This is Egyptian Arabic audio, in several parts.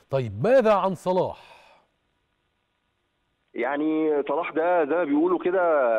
طيب ماذا عن صلاح يعني صلاح ده زي ما بيقولوا كده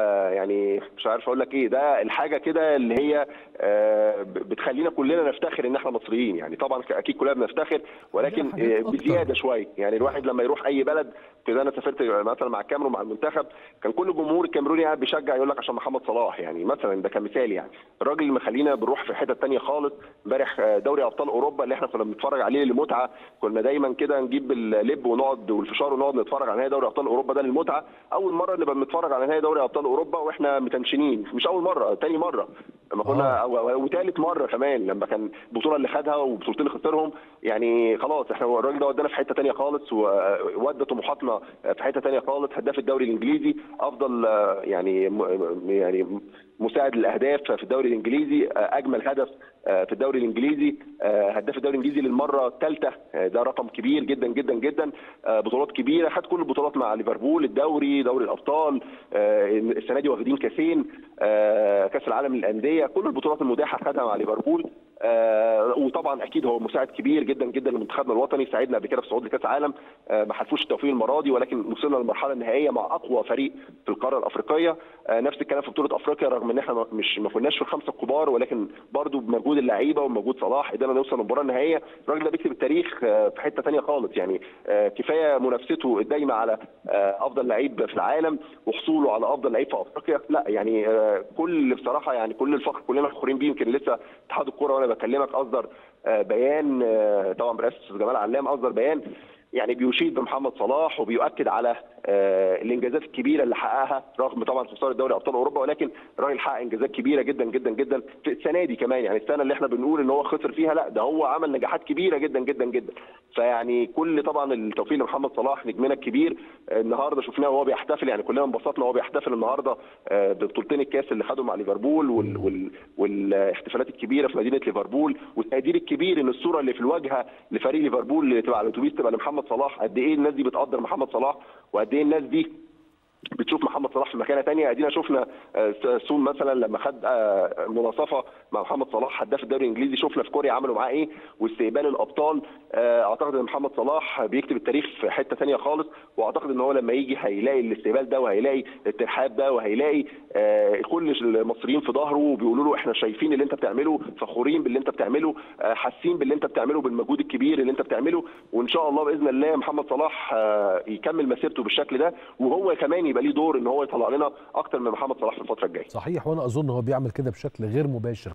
يعني مش عارف اقول لك ايه ده الحاجه كده اللي هي آه، بتخلينا كلنا نفتخر ان احنا مصريين يعني طبعا اكيد كلنا بنفتخر ولكن حاجات آه، أكتر. بزياده شويه يعني الواحد لما يروح اي بلد كده انا سافرت مثلا مع الكاميرون مع المنتخب كان كل الجمهور الكاميروني قاعد بيشجع يقول لك عشان محمد صلاح يعني مثلا ده كمثال يعني الراجل اللي مخلينا بنروح في حته تانية خالص امبارح آه، دوري ابطال اوروبا اللي احنا كنا بنتفرج عليه للمتعه كنا دايما كده نجيب اللب ونقعد والفشار ونقعد نتفرج على نهائي دوري ابطال اوروبا ده للمتعه اول مره نبقى بنتفرج على نهائي دوري ابطال اوروبا واحنا متنشنين مش اول مره تاني مره لما كنا آه. أو- وثالث مره كمان لما كان البطوله اللي خدها وبطولتين اللي خسرهم يعني خلاص احنا الراجل ده ودانا في حته تانية خالص وودى طموحاتنا في حته تانية خالص هداف الدوري الانجليزي افضل آه، يعني م- يعني مساعد للاهداف في الدوري الانجليزي آه، اجمل هدف آه، في الدوري الانجليزي آه، هداف الدوري الانجليزي للمره الثالثه ده رقم كبير جدا جدا جدا آه، بطولات كبيره خد كل البطولات مع ليفربول الدوري دوري الابطال آه، السنه دي واخدين كاسين آه، كاس العالم للانديه كل البطولات المتاحه خدها مع ليفربول آه، وطبعا اكيد هو مساعد كبير جدا جدا لمنتخبنا الوطني ساعدنا قبل كده في صعود لكاس العالم آه، ما حلفوش التوفيق المره دي ولكن وصلنا للمرحله النهائيه مع اقوى فريق في القاره الافريقيه آه، نفس الكلام في بطوله افريقيا رغم ان احنا ما- مش ما كناش في الخمسه الكبار ولكن برضو بمجهود اللعيبه ومجهود صلاح قدرنا نوصل للمباراه النهائيه الراجل ده بيكتب التاريخ آه، في حته ثانيه خالص يعني آه، كفايه منافسته الدايمه على آه، افضل لعيب في العالم وحصوله على افضل لعيب في افريقيا لا يعني آه، كل بصراحه يعني كل الفخر كلنا فخورين بيه يمكن لسه اتحاد الكوره وانا بكلمك اصدر آه، بيان آه، طبعا برئاسه جمال علام اصدر بيان يعني بيشيد بمحمد صلاح وبيؤكد على آه، الانجازات الكبيره اللي حققها رغم طبعا خساره دوري ابطال اوروبا ولكن الراجل حقق انجازات كبيره جدا جدا جدا في السنه دي كمان يعني السنه اللي احنا بنقول ان هو خسر فيها لا ده هو عمل نجاحات كبيره جدا جدا جدا فيعني كل طبعا التوفيق لمحمد صلاح نجمنا الكبير آه، النهارده شفناه وهو بيحتفل يعني كلنا انبسطنا وهو بيحتفل النهارده آه، ببطولتين الكاس اللي خده مع ليفربول وال وال والاحتفالات الكبيره في مدينه ليفربول والتقدير الكبير ان الصوره اللي في الواجهه لفريق ليفربول اللي تبقى على الاتوبيس تبقى لمحمد صلاح قد ايه الناس دي بتقدر محمد صلاح وقد ايه الناس دي بتشوف محمد صلاح في مكانه تانية ادينا شفنا آه، سون مثلا لما خد آه، مناصفه مع محمد صلاح هداف الدوري الانجليزي شفنا في كوريا عملوا معاه ايه واستقبال الابطال آه، اعتقد ان محمد صلاح بيكتب التاريخ في حته تانية خالص واعتقد ان هو لما يجي هيلاقي الاستقبال ده وهيلاقي الترحاب ده وهيلاقي آه، كل المصريين في ظهره وبيقولوا له احنا شايفين اللي انت بتعمله فخورين باللي انت بتعمله آه، حاسين باللي انت بتعمله بالمجهود الكبير اللي انت بتعمله وان شاء الله باذن الله محمد صلاح آه، يكمل مسيرته بالشكل ده وهو كمان يبقى ليه دور ان هو يطلع لنا اكتر من محمد صلاح في الفتره الجايه صحيح وانا اظن هو بيعمل كده بشكل غير مباشر